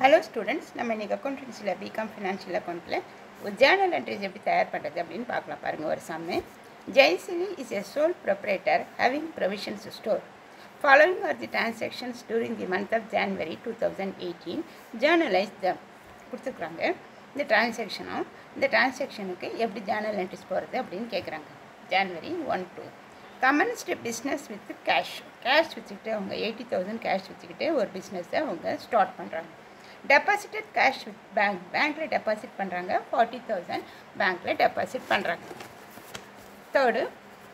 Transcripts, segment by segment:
hello students நம்ம இன்றைக்கி அக்கௌண்டன்சியில் BCom financial அக்கௌண்ட்டில் ஒரு ஜேர்னல் என்ட்ரிஸ் எப்படி தயார் பண்ணுறது அப்படின்னு பார்க்கலாம் பாருங்கள் ஒரு Sammu Jaiseeli is a sole proprietor having provisions store following are the transactions during the month of January two thousand eighteen journalise the கொடுத்துருக்குறாங்க இந்த டிரான்சாக்ஷனும் இந்த டிரான்சாக்ஷனுக்கு எப்படி ஜேர்னல் என்ட்ரிஸ் போகிறது அப்படின்னு கேட்குறாங்க January one two commenced business with cash cash வச்சுக்கிட்டு அவங்க eighty thousand cash வச்சுக்கிட்டு ஒரு பிஸ்னஸை அவங்க ஸ்டார்ட் பண்ணுறாங்க டெபாசிட்டட் கேஷ் வித் பேங்க் பேங்க்கில் டெபாசிட் பண்ணுறாங்க ஃபார்ட்டி தௌசண்ட் பேங்க்கில் டெபாசிட் பண்ணுறாங்க third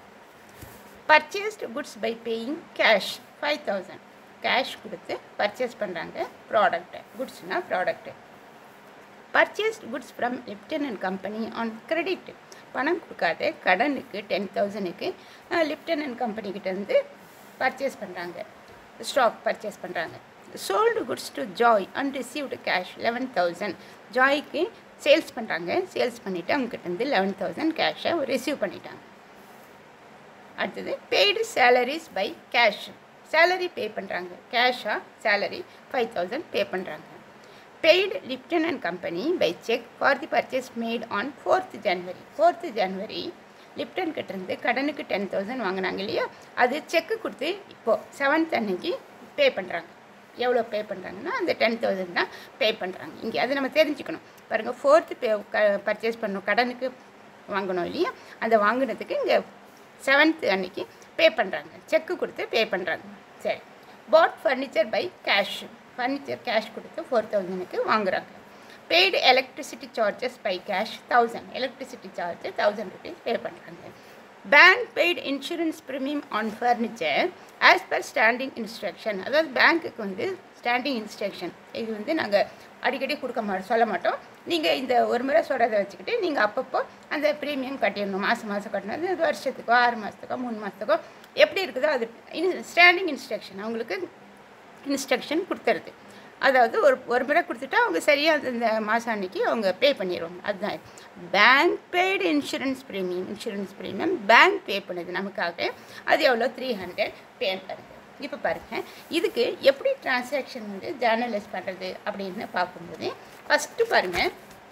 purchased goods by paying cash five thousand cash கொடுத்து பர்ச்சேஸ் பண்ணுறாங்க ப்ராடக்ட்டு குட்ஸ்னால் product purchased goods from Lipton and company on credit பணம் கொடுக்காத கடனுக்கு டென் தௌசண்ட்க்கு லிப்டன் அண்ட் கம்பெனிக்கிட்டேருந்து பர்ச்சேஸ் பண்ணுறாங்க ஸ்டாக் பர்ச்சேஸ் பண்ணுறாங்க sold goods to Joy and received cash eleven thousand ஜாய்க்கு சேல்ஸ் பண்ணுறாங்க சேல்ஸ் பண்ணிவிட்டு அவங்ககிட்டருந்து லெவன் தௌசண்ட் கேஷை ரிசீவ் பண்ணிட்டாங்க அடுத்தது paid salaries by cash salary pay பண்ணுறாங்க கேஷாக சேலரி ஃபைவ் தௌசண்ட் பே பண்ணுறாங்க paid Lipton and company by cheque for the purchase made on fourth January fourth January Lipton கிட்டேருந்து கடனுக்கு டென் தௌசண்ட் வாங்கினாங்க இல்லையா அது செக்கு கொடுத்து இப்போது செவன்த் அன்னைக்கு பே பண்ணுறாங்க எவ்வளோ பே பண்ணுறாங்கன்னா அந்த டென் தௌசண்ட் தான் பே பண்ணுறாங்க இங்கே அது நம்ம தெரிஞ்சுக்கணும் பாருங்கள் ஃபோர்த்து பே க பர்ச்சேஸ் பண்ணணும் கடனுக்கு வாங்கணும் இல்லையா அந்த வாங்கினதுக்கு இங்கே செவன்த் அன்னைக்கு பே பண்ணுறாங்க செக்கு கொடுத்து பே பண்ணுறாங்க சரி bought furniture by cash furniture cash கொடுத்து ஃபோர் தௌசண்ட்க்கு வாங்குறாங்க paid electricity charges by cash thousand electricity charge thousand rupees pay பண்ணுறாங்க bank paid insurance premium on furniture as per standing instruction அதாவது பேங்க்குக்கு வந்து ஸ்டாண்டிங் இன்ஸ்ட்ரக்ஷன் இது வந்து நாங்கள் அடிக்கடி கொடுக்க மாட்டோம் சொல்ல மாட்டோம் நீங்கள் இந்த ஒரு முறை சொல்கிறத வச்சுக்கிட்டு நீங்கள் அப்பப்போ அந்த ப்ரீமியம் கட்டிடணும் மாதம் மாதம் கட்டணும் அது வருஷத்துக்கோ ஆறு மாதத்துக்கோ மூணு மாதத்துக்கோ எப்படி இருக்குதோ அது இன் ஸ்டாண்டிங் இன்ஸ்ட்ரக்ஷன் அவங்களுக்கு இன்ஸ்ட்ரக்ஷன் கொடுத்துருது அதாவது ஒரு ஒரு முறை கொடுத்துட்டா அவங்க சரியாக அந்த மாதம் அன்னைக்கு அவங்க பே பண்ணிடுவாங்க அதுதான் bank paid insurance premium insurance premium bank pay பண்ணுது நமக்காக அது எவ்வளோ த்ரீ ஹண்ட்ரட் பே பண்ணுது இப்போ பாருங்கள் இதுக்கு எப்படி டிரான்சாக்ஷன் வந்து ஜேர்னலைஸ் பண்ணுறது அப்படின்னு பார்க்கும்போது ஃபஸ்ட்டு பாருங்கள்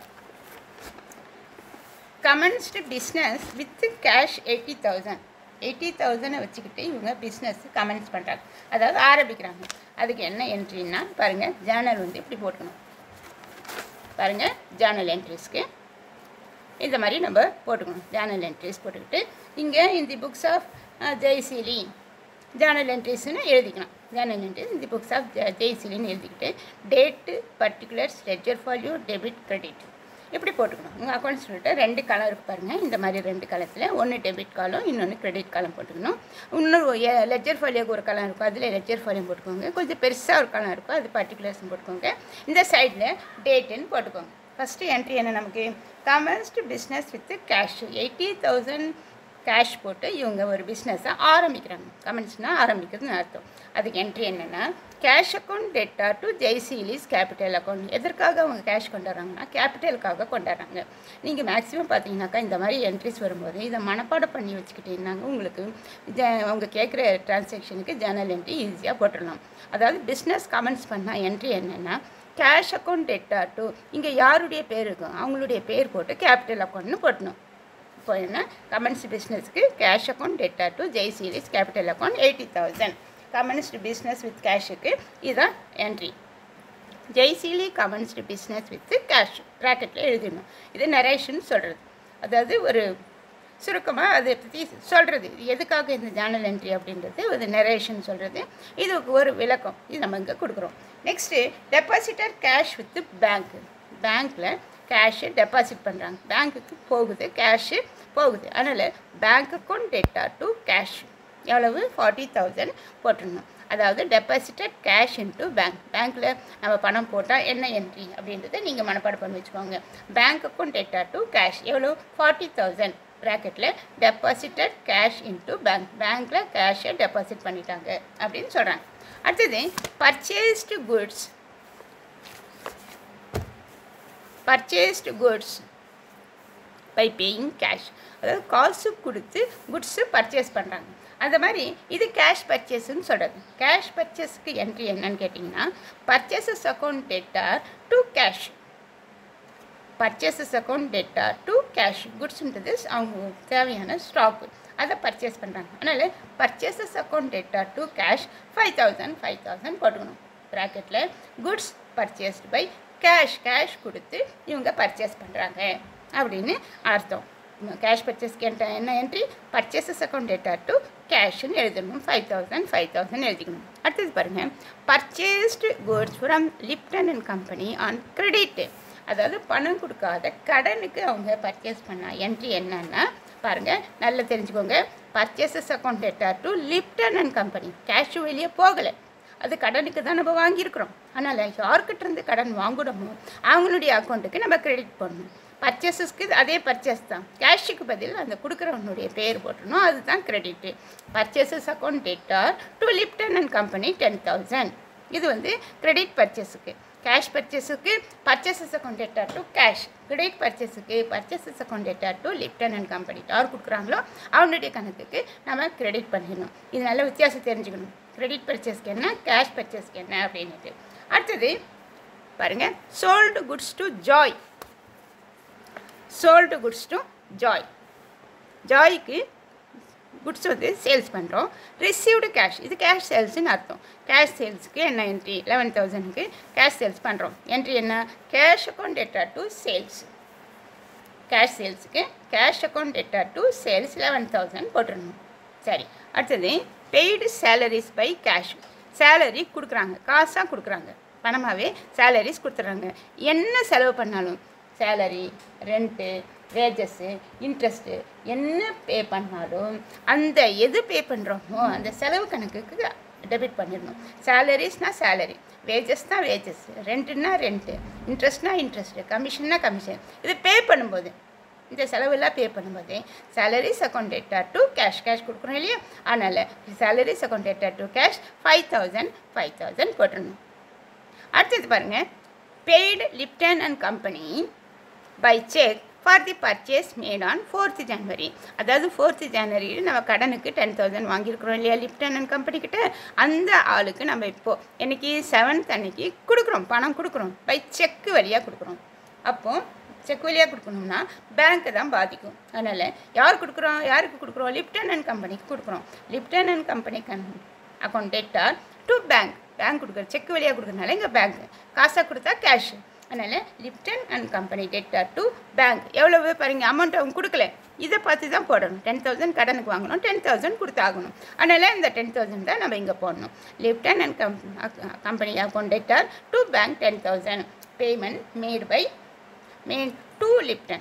commenced business with cash eighty thousand eighty தௌசண்டை வச்சுக்கிட்டு இவங்க பிஸ்னஸ் கமெண்ட்ஸ் பண்ணுறாங்க அதாவது ஆரம்பிக்கிறாங்க அதுக்கு என்ன என்ட்ரின்னா பாருங்கள் ஜேர்னல் வந்து இப்படி போட்டுக்கணும் பாருங்கள் ஜேர்னல் என்ட்ரிஸ்க்கு இந்த மாதிரி நம்ம போட்டுக்கணும் ஜேர்னல் என்ட்ரிஸ் போட்டுக்கிட்டு இங்கே இந்த புக்ஸ் ஆஃப் ஜெய்சீலி ஜேர்னல் என்ட்ரிஸ்னு எழுதிக்கணும் ஜேர்னல் என்ட்ரிஸ் இந்த புக்ஸ் ஆஃப் ஜெய்சீலின்னு எழுதிக்கிட்டு date particulars ledger folio debit credit இப்படி போட்டுக்கணும் உங்கள் அக்கௌண்ட் சொல்லிட்டு ரெண்டு கலம் இருக்கு பாருங்கள் இந்த மாதிரி ரெண்டு கலத்தில் ஒன்று டெபிட் காலம் இன்னொன்று கிரெடிட் காலம் போட்டுக்கணும் இன்னொரு லெஜர் ஃபாலியோக்கு ஒரு கலம் இருக்கும் அதில் லெஜர் ஃபாலியம் போட்டுக்கோங்க கொஞ்சம் பெருசாக ஒரு கலம் இருக்கும் அது பர்டிகுலர்ஸ் போட்டுக்கோங்க இந்த சைடில் டேட்டுன்னு போட்டுக்கோங்க ஃபஸ்ட்டு என்ட்ரி என்ன நமக்கு commenced business with cash eighty thousand cash போட்டு இவங்க ஒரு பிஸ்னஸை ஆரம்பிக்கிறாங்க கமெண்ட்ஸ்னால் ஆரம்பிக்கிறதுன்னு அர்த்தம் அதுக்கு என்ட்ரி என்னென்னா cash account debtor to Jaiseeli's capital account எதற்காக அவங்க கேஷ் கொண்டாடுறாங்கன்னா கேபிட்டலுக்காக கொண்டாடுறாங்க நீங்கள் மேக்ஸிமம் பார்த்தீங்கன்னாக்கா இந்த மாதிரி என்ட்ரிஸ் வரும்போது இதை மனப்பாடம் பண்ணி வச்சுக்கிட்டீங்கன்னாங்க உங்களுக்கு ஜ அவங்க கேட்குற டிரான்சாக்ஷனுக்கு ஜேர்னல் என்ட்ரி ஈஸியாக போட்டுடலாம் அதாவது பிஸ்னஸ் கமெண்ட்ஸ் பண்ணால் என்ட்ரி என்னென்னா கேஷ் அக்கௌண்ட் டெட்டா டு இங்கே யாருடைய பேர் இருக்கும் அவங்களுடைய பேர் போட்டு கேபிட்டல் அக்கௌண்ட்னு போட்டணும் இப்போ என்ன கமெண்ட்ஸ் பிஸ்னஸ்க்கு cash account debtor to Jaiseeli's capital account eighty thousand commenced business with கேஷுக்கு இதுதான் entry Jaiseeli commenced business with cash ப்ராக்கெட்டில் எழுதிடணும் இது நரேஷன் சொல்கிறது அதாவது ஒரு சுருக்கமாக அதை பற்றி சொல்கிறது இது எதுக்காக இந்த ஜேர்னல் என்ட்ரி அப்படின்றது ஒரு நரேஷன் சொல்கிறது இதுக்கு ஒரு விளக்கம் இது நம்ம இங்கே கொடுக்குறோம் நெக்ஸ்ட்டு டெபாசிட்டர் கேஷ் வித் பேங்க்கு பேங்க்கில் கேஷு டெபாசிட் பண்ணுறாங்க பேங்க்குக்கு போகுது கேஷு போகுது அதனால் bank account debtor to cash எவ்வளவு ஃபார்ட்டி தௌசண்ட் போட்டுடணும் அதாவது டெபாசிட்டட் கேஷ் இன்ட்டு பேங்க் பேங்க்கில் நம்ம பணம் போட்டால் என்ன என்ட்ரி அப்படின்றத நீங்கள் மனப்பாடம் பண்ணி வச்சுக்கோங்க bank account debtor to cash எவ்வளோ ஃபார்ட்டி தௌசண்ட் ப்ராக்கெட்டில் டெபாசிட்டட் கேஷ் இன்ட்டு பேங்க் பேங்க்கில் கேஷை டெபாசிட் பண்ணிட்டாங்க அப்படின்னு சொல்கிறாங்க அடுத்தது purchased goods purchased goods by paying cash அதாவது காசு கொடுத்து குட்ஸு பர்ச்சேஸ் பண்ணுறாங்க அந்த மாதிரி இது கேஷ் பர்ச்சேஸ்ன்னு சொல்கிறது கேஷ் பர்ச்சேஸ்க்கு என்ட்ரி என்னன்னு கேட்டிங்கன்னா purchases account debtor to cash purchases account data to cash குட்ஸ்ன்றது அவங்க தேவையான ஸ்டாக்கு அதை பர்ச்சேஸ் பண்ணுறாங்க அதனால் purchases account data to cash five thousand five thousand போட்டுக்கணும் ப்ராக்கெட்டில் goods purchased by cash cash கொடுத்து இவங்க பர்ச்சேஸ் பண்ணுறாங்க அப்படின்னு அர்த்தம் கேஷ் பர்ச்சேஸ்க்கு என்ட என்ன entry purchases account data to கேஷ்னு எழுதணும் ஃபைவ் தௌசண்ட் ஃபைவ் தௌசண்ட் எழுதிக்கணும் அடுத்தது பாருங்கள் purchased goods from Lipton and company on credit அதாவது பணம் கொடுக்காத கடனுக்கு அவங்க பர்ச்சேஸ் பண்ண என்ட்ரி என்னன்னா பாருங்கள் நல்லா தெரிஞ்சுக்கோங்க purchases account data to Lipton and company cash வெளியே போகலை அது கடனுக்கு தான் நம்ம வாங்கியிருக்கிறோம் அதனால் யார்கிட்ட இருந்து கடன் வாங்குறோமோ அவங்களுடைய அக்கௌண்ட்டுக்கு நம்ம கிரெடிட் பண்ணணும் பர்ச்சேசஸ்க்கு அதே பர்ச்சேஸ் தான் கேஷுக்கு பதில் அந்த கொடுக்குறவனுடைய பேர் போட்டணும் அதுதான் credit purchases account data to Lipton and company ten thousand இது வந்து கிரெடிட் பர்ச்சேஸுக்கு கேஷ் பர்ச்சேஸுக்கு purchases account data to cash credit பர்ச்சேஸுக்கு purchases account data to Lipton and company யார் கொடுக்குறாங்களோ அவனுடைய கணக்குக்கு நம்ம கிரெடிட் பண்ணிடணும் இது நல்ல வித்தியாசம் தெரிஞ்சுக்கணும் கிரெடிட் பர்ச்சேஸ்க்கு என்ன கேஷ் பர்ச்சேஸ்க்கு என்ன அப்படின்ட்டு அடுத்தது பாருங்கள் sold goods to Joy sold goods to Joy ஜாய்க்கு குட்ஸ் வந்து சேல்ஸ் பண்ணுறோம் ரிசீவ்டு கேஷ் இது கேஷ் சேல்ஸ்னு அர்த்தம் கேஷ் சேல்ஸுக்கு என்ன entry eleven thousand cash sales பண்ணுறோம் என்ட்ரி என்ன cash account data to sales cash சேல்ஸுக்கு cash account data to sales eleven thousand போட்டுடணும் சரி அடுத்தது paid salaries by cash salary கொடுக்குறாங்க காசாக கொடுக்குறாங்க பணமாகவே சேலரிஸ் கொடுத்துட்றாங்க என்ன செலவு பண்ணாலும் சேலரி ரெண்ட்டு வேஜஸ்ஸு இன்ட்ரெஸ்ட்டு என்ன பே பண்ணாலும் அந்த எது பே பண்ணுறோமோ அந்த செலவு கணக்குக்கு டெபிட் பண்ணிடணும் சேலரிஸ்னா சேலரி வேஜஸ் தான் வேஜஸ் ரெண்ட்டுனா ரெண்ட்டு இன்ட்ரெஸ்ட்னா இன்ட்ரெஸ்ட்டு கமிஷன்னா கமிஷன் இது பே பண்ணும்போது இந்த செலவெல்லாம் பே பண்ணும்போது salaries account data to cash cash கொடுக்குறோம் இல்லையா அதனால் salaries account data to cash five thousand five thousand போட்டுடணும் அடுத்தது பாருங்கள் paid Lipton and company by cheque for the purchase made on fourth January அதாவது ஃபோர்த்து ஜனவரியில் நம்ம கடனுக்கு டென் தௌசண்ட் வாங்கியிருக்கிறோம் இல்லையா லிப்டன் அண்ட் கம்பெனி கிட்ட அந்த ஆளுக்கு நம்ம இப்போது இன்னைக்கு செவன்த் அன்னைக்கு கொடுக்குறோம் பணம் கொடுக்குறோம் பை செக்கு வழியாக கொடுக்குறோம் அப்போது செக் வழியாக கொடுக்கணும்னா பேங்க்கு தான் பாதிக்கும் அதனால் யார் கொடுக்குறோம் யாருக்கு கொடுக்குறோம் லிப்டன் அண்ட் கம்பெனிக்கு கொடுக்குறோம் லிப்டன் அண்ட் கம்பெனி கன் account data to bank bank கொடுக்குற செக் வழியாக கொடுக்குறதுனால இங்கே பேங்க் காசாக கொடுத்தா கேஷ் அதனால் Lipton and company debtor to bank எவ்வளவு பாருங்க அமௌண்ட் அவங்க கொடுக்கல இதை பார்த்து தான் போடணும் டென் தௌசண்ட் கடனுக்கு வாங்கணும் டென் தௌசண்ட் கொடுத்தாகணும் அதனால் இந்த டென் தௌசண்ட் தான் நம்ம இங்கே போடணும் லிப்டன் அண்ட் கம் company account data to bank ten thousand payment made by made to Lipton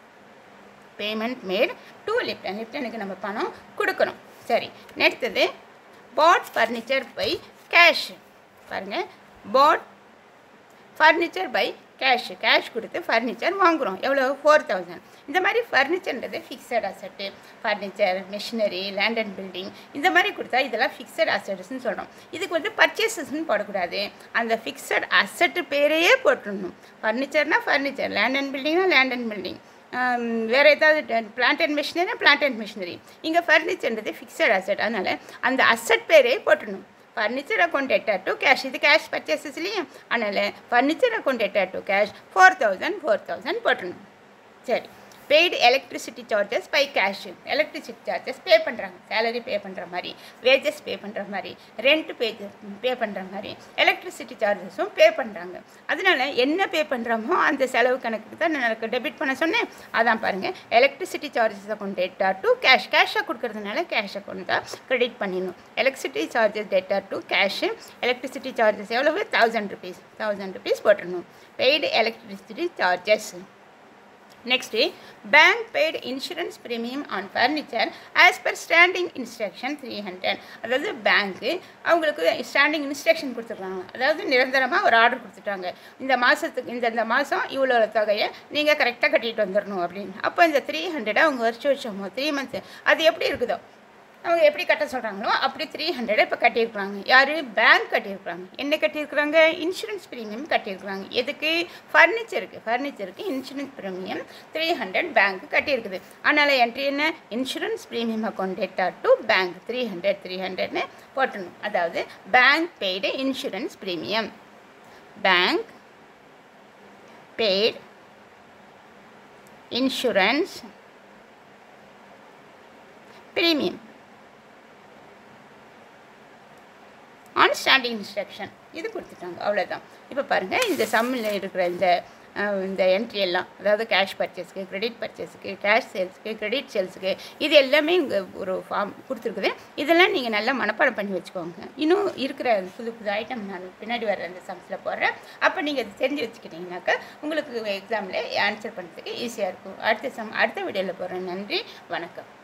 payment made to Lipton லிப்டனுக்கு நம்ம பணம் கொடுக்கணும் சரி நெக்ஸ்ட்டது பாட் ஃபர்னிச்சர் பை கேஷ் பாருங்கள் bought furniture by cash cash கொடுத்து ஃபர்னிச்சர் வாங்குகிறோம் எவ்வளோ ஃபோர் தௌசண்ட் இந்த மாதிரி ஃபர்னிச்சர்ன்றது fixed asset furniture machinery land and building இந்த மாதிரி கொடுத்தா இதெல்லாம் ஃபிக்ஸட் அசட்ஸ்னு சொல்கிறோம் இதுக்கு வந்து பர்ச்சேசஸ்ன்னு போடக்கூடாது அந்த ஃபிக்ஸட் அசட்டு பேரையே போட்டுடணும் ஃபர்னிச்சர்னால் ஃபர்னிச்சர் லேண்ட் அண்ட் பில்டிங்னா லேண்ட் அண்ட் பில்டிங் வேறு ஏதாவது plant and machinery plant and machinery இங்கே ஃபர்னிச்சர்ன்றது ஃபிக்ஸட் அசட் அதனால் அந்த அசட் பேரே போட்டுடணும் furniture account data to cash இது கேஷ் பர்ச்சேசஸ் இல்லையா அதனால் furniture account data to cash four thousand four thousand போட்டணும் சரி paid electricity charges by cash electricity charges pay பண்ணுறாங்க சேலரி பே பண்ணுற மாதிரி வேஜஸ் பே பண்ணுற மாதிரி ரெண்ட் பே பே பண்ணுற மாதிரி எலக்ட்ரிசிட்டி சார்ஜஸும் பே பண்ணுறாங்க அதனால என்ன பே பண்ணுறோமோ அந்த செலவு கணக்குக்கு தான் நான் எனக்கு டெபிட் பண்ண சொன்னேன் அதான் பாருங்கள் electricity charges account data to cash கேஷாக கொடுக்கறதுனால கேஷ் அக்கௌண்ட் தான் கிரெடிட் பண்ணிடணும் electricity charges debtor to cash electricity charges எவ்வளவு தௌசண்ட் ருபீஸ் தௌசண்ட் ருபீஸ் போட்டுடணும் paid electricity charges next bank paid insurance premium on furniture as per standing instruction three hundred அதாவது பேங்க்கு அவங்களுக்கு standing instruction கொடுத்துருக்காங்க அதாவது நிரந்தரமாக ஒரு ஆர்டர் கொடுத்துட்டாங்க இந்த மாதத்துக்கு இந்த இந்த மாதம் இவ்வளோ தொகையை நீங்கள் கரெக்டாக கட்டிட்டு வந்துடணும் அப்படின்னு அப்போ இந்த த்ரீ ஹண்ட்ரடை அவங்க வருஷம் வருஷமோ த்ரீ மந்த்ஸ் அது எப்படி இருக்குதோ அவங்க எப்படி கட்ட சொல்கிறாங்களோ அப்படி த்ரீ ஹண்ட்ரட் இப்போ கட்டியிருக்கிறாங்க யார் பேங்க் கட்டியிருக்கிறாங்க என்ன கட்டியிருக்கிறாங்க இன்சூரன்ஸ் ப்ரீமியம் கட்டியிருக்கிறாங்க எதுக்கு ஃபர்னிச்சருக்கு ஃபர்னிச்சருக்கு insurance premium three hundred bank கட்டியிருக்குது அதனால் என்ட்ரி என்ன insurance premium account data to bank three hundred three ஹண்ட்ரட்னு போட்டணும் அதாவது bank paid insurance premium bank paid insurance premium on standing instruction இது கொடுத்துட்டாங்க அவ்வளோதான் இப்போ பாருங்கள் இந்த சம்மில் இருக்கிற இந்த அஹ், இந்த என்ட்ரி எல்லாம் அதாவது கேஷ் பர்ச்சேஸ்க்கு கிரெடிட் பர்ச்சேஸுக்கு கேஷ் சேல்ஸுக்கு கிரெடிட் சேல்ஸுக்கு இது எல்லாமே இங்கே ஒரு ஃபார்ம் கொடுத்துருக்குது இதெல்லாம் நீங்கள் நல்லா மனப்பாடம் பண்ணி வச்சுக்கோங்க இன்னும் இருக்கிற புது புது ஐட்டம் நான் பின்னாடி வர அந்த சம்ஸில் போடுறேன் அப்போ நீங்கள் அது தெரிஞ்சு வச்சுக்கிட்டீங்கன்னாக்கா உங்களுக்கு எக்ஸாமில் ஆன்சர் பண்ணுறதுக்கு ஈஸியாக இருக்கும் அடுத்த சம் அடுத்த வீடியோவில் போடுறேன் நன்றி வணக்கம்